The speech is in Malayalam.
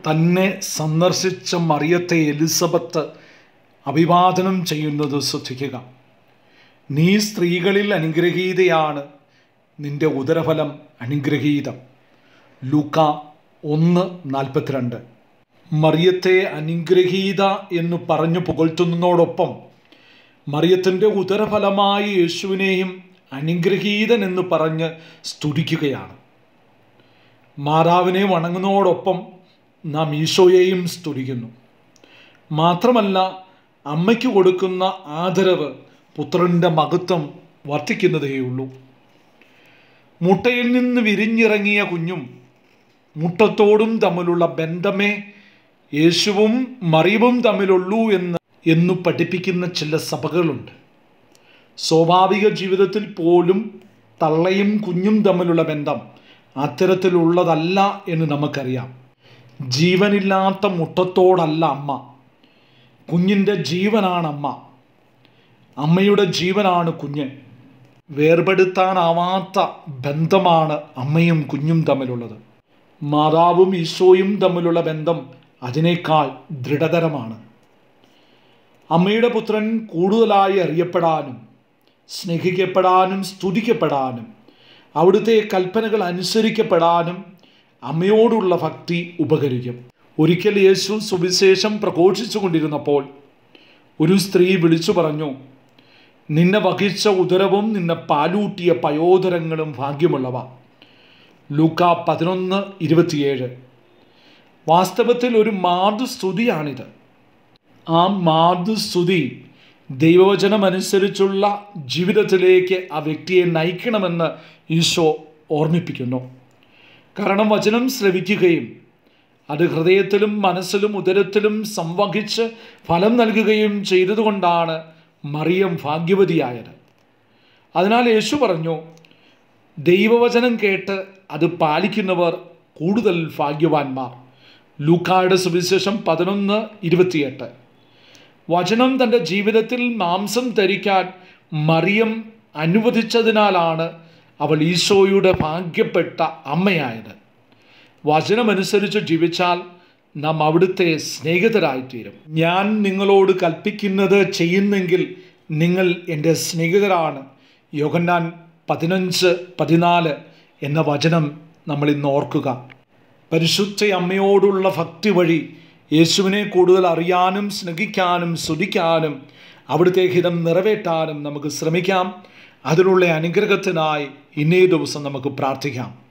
തന്നെ സന്ദർശിച്ച മറിയത്തെ എലിസബത്ത് അഭിവാദനം ചെയ്യുന്നത് ശ്രദ്ധിക്കുക നീ സ്ത്രീകളിൽ അനുഗ്രഹീതയാണ് നിന്റെ ഉദരഫലം അനുഗ്രഹീതം ലൂക്ക ഒന്ന് നാൽപ്പത്തിരണ്ട് മറിയത്തെ അനുഗ്രഹീത എന്ന് പറഞ്ഞു പുകഴ്ത്തുന്നതോടൊപ്പം മറിയത്തിൻ്റെ ഉദരഫലമായി യേശുവിനെയും അനുഗ്രഹീതൻ എന്ന് പറഞ്ഞ് സ്തുതിക്കുകയാണ് മാതാവിനെ വണങ്ങുന്നതോടൊപ്പം നാം ഈശോയെയും സ്തുതിക്കുന്നു മാത്രമല്ല അമ്മയ്ക്ക് കൊടുക്കുന്ന ആദരവ് പുത്രൻ്റെ മഹത്വം വർദ്ധിക്കുന്നതേയുള്ളൂ മുട്ടയിൽ നിന്ന് വിരിഞ്ഞിറങ്ങിയ കുഞ്ഞും മുട്ടത്തോടും തമ്മിലുള്ള ബന്ധമേ യേശുവും മറിയവും തമ്മിലുള്ളൂ എന്ന് എന്നു പഠിപ്പിക്കുന്ന ചില സഭകളുണ്ട് സ്വാഭാവിക ജീവിതത്തിൽ പോലും തള്ളയും കുഞ്ഞും തമ്മിലുള്ള ബന്ധം അത്തരത്തിലുള്ളതല്ല എന്ന് നമുക്കറിയാം ജീവനില്ലാത്ത മുട്ടത്തോടല്ല അമ്മ കുഞ്ഞിൻ്റെ ജീവനാണ് അമ്മ അമ്മയുടെ ജീവനാണ് കുഞ്ഞ് വേർപെടുത്താനാവാത്ത ബന്ധമാണ് അമ്മയും കുഞ്ഞും തമ്മിലുള്ളത് മാതാവും ഈശോയും തമ്മിലുള്ള ബന്ധം അതിനേക്കാൾ ദൃഢതരമാണ് അമ്മയുടെ പുത്രൻ കൂടുതലായി അറിയപ്പെടാനും സ്നേഹിക്കപ്പെടാനും സ്തുതിക്കപ്പെടാനും അവിടുത്തെ കൽപ്പനകൾ അനുസരിക്കപ്പെടാനും അമ്മയോടുള്ള ഭക്തി ഉപകരിക്കും ഒരിക്കൽ യേശു സുവിശേഷം പ്രഘോഷിച്ചു കൊണ്ടിരുന്നപ്പോൾ ഒരു സ്ത്രീ വിളിച്ചു പറഞ്ഞു നിന്നെ വഹിച്ച ഉദരവും നിന്നെ പാലൂട്ടിയ പയോദരങ്ങളും ഭാഗ്യമുള്ളവ ലൂക്ക പതിനൊന്ന് ഇരുപത്തിയേഴ് വാസ്തവത്തിൽ ഒരു മാതൃസ്തുതിയാണിത് ആ മാതൃസ്തുതി ദൈവവചനമനുസരിച്ചുള്ള ജീവിതത്തിലേക്ക് ആ വ്യക്തിയെ നയിക്കണമെന്ന് ഈശോ ഓർമ്മിപ്പിക്കുന്നു കാരണം വചനം ശ്രവിക്കുകയും അത് ഹൃദയത്തിലും മനസ്സിലും ഉദരത്തിലും സംവഹിച്ച് ഫലം നൽകുകയും ചെയ്തതുകൊണ്ടാണ് മറിയം ഭാഗ്യവതിയായത് അതിനാൽ യേശു പറഞ്ഞു ദൈവവചനം കേട്ട് അത് പാലിക്കുന്നവർ കൂടുതൽ ഭാഗ്യവാന്മാർ ലൂക്കായുടെ സുവിശേഷം പതിനൊന്ന് ഇരുപത്തിയെട്ട് വചനം തൻ്റെ ജീവിതത്തിൽ മാംസം ധരിക്കാൻ മറിയം അനുവദിച്ചതിനാലാണ് അവൾ ഈശോയുടെ ഭാഗ്യപ്പെട്ട അമ്മയായത് വചനമനുസരിച്ച് ജീവിച്ചാൽ നാം അവിടുത്തെ സ്നേഹിതരായിത്തീരും ഞാൻ നിങ്ങളോട് കൽപ്പിക്കുന്നത് ചെയ്യുന്നെങ്കിൽ നിങ്ങൾ എൻ്റെ സ്നേഹിതരാണ് യോഗന്നാൻ പതിനഞ്ച് പതിനാല് എന്ന വചനം നമ്മൾ ഇന്ന് ഓർക്കുക പരിശുദ്ധ അമ്മയോടുള്ള ഭക്തി വഴി യേശുവിനെ കൂടുതൽ അറിയാനും സ്നേഹിക്കാനും സ്തുതിക്കാനും അവിടുത്തെ ഹിതം നിറവേറ്റാനും നമുക്ക് ശ്രമിക്കാം അതിനുള്ള അനുഗ്രഹത്തിനായി ഇന്നേ ദിവസം നമുക്ക് പ്രാർത്ഥിക്കാം